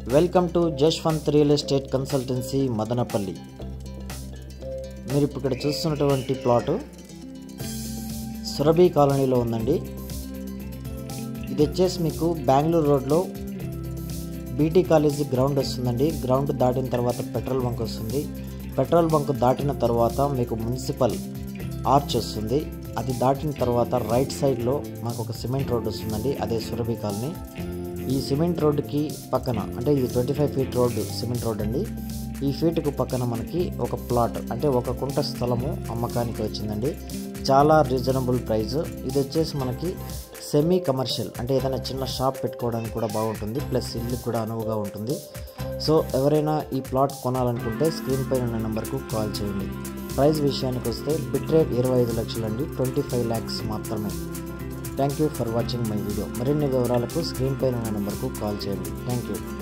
welcome to Jaswanth real estate consultancy Madanapalle మీరు ఇప్పుడు ఇక్కడ చూస్తున్నటువంటి ప్లాటు సురభి కాలనీలో ఉందండి ఇది వచ్చేసి మీకు బెంగళూరు రోడ్లో బీటీ కాలేజీ గ్రౌండ్ వస్తుందండి గ్రౌండ్ దాటిన తర్వాత పెట్రోల్ బంక్ వస్తుంది పెట్రోల్ బంక్ దాటిన తర్వాత మీకు మున్సిపల్ ఆర్చ్ వస్తుంది అది దాటిన తర్వాత రైట్ సైడ్లో మాకు ఒక సిమెంట్ రోడ్ వస్తుందండి అదే సురభి కాలనీ ఈ సిమెంట్ రోడ్డుకి పక్కన అంటే ఇది twenty five feet road cement road అండి ఈ ఫీట్కు పక్కన మనకి ఒక ప్లాట్ అంటే ఒక కుంట స్థలము అమ్మకానికి వచ్చిందండి చాలా రీజనబుల్ ప్రైస్ ఇది వచ్చేసి మనకి సెమీ కమర్షియల్ అంటే ఏదైనా చిన్న షాప్ పెట్టుకోవడానికి కూడా బాగుంటుంది ప్లస్ ఇల్లు కూడా అనువుగా ఉంటుంది సో ఎవరైనా ఈ ప్లాట్ కొనాలనుకుంటే స్క్రీన్ పైన ఉన్న నెంబర్కు కాల్ చేయండి ప్రైస్ విషయానికి వస్తే బిట్ రేట్ ఇరవై ఐదు లక్షలు అండి ట్వంటీ ఫైవ్ ల్యాక్స్ మాత్రమే thank you for watching my video మరిన్ని వివరాలకు స్క్రీన్ పైన ఉన్న నెంబర్కు కాల్ చేయండి థ్యాంక్ యూ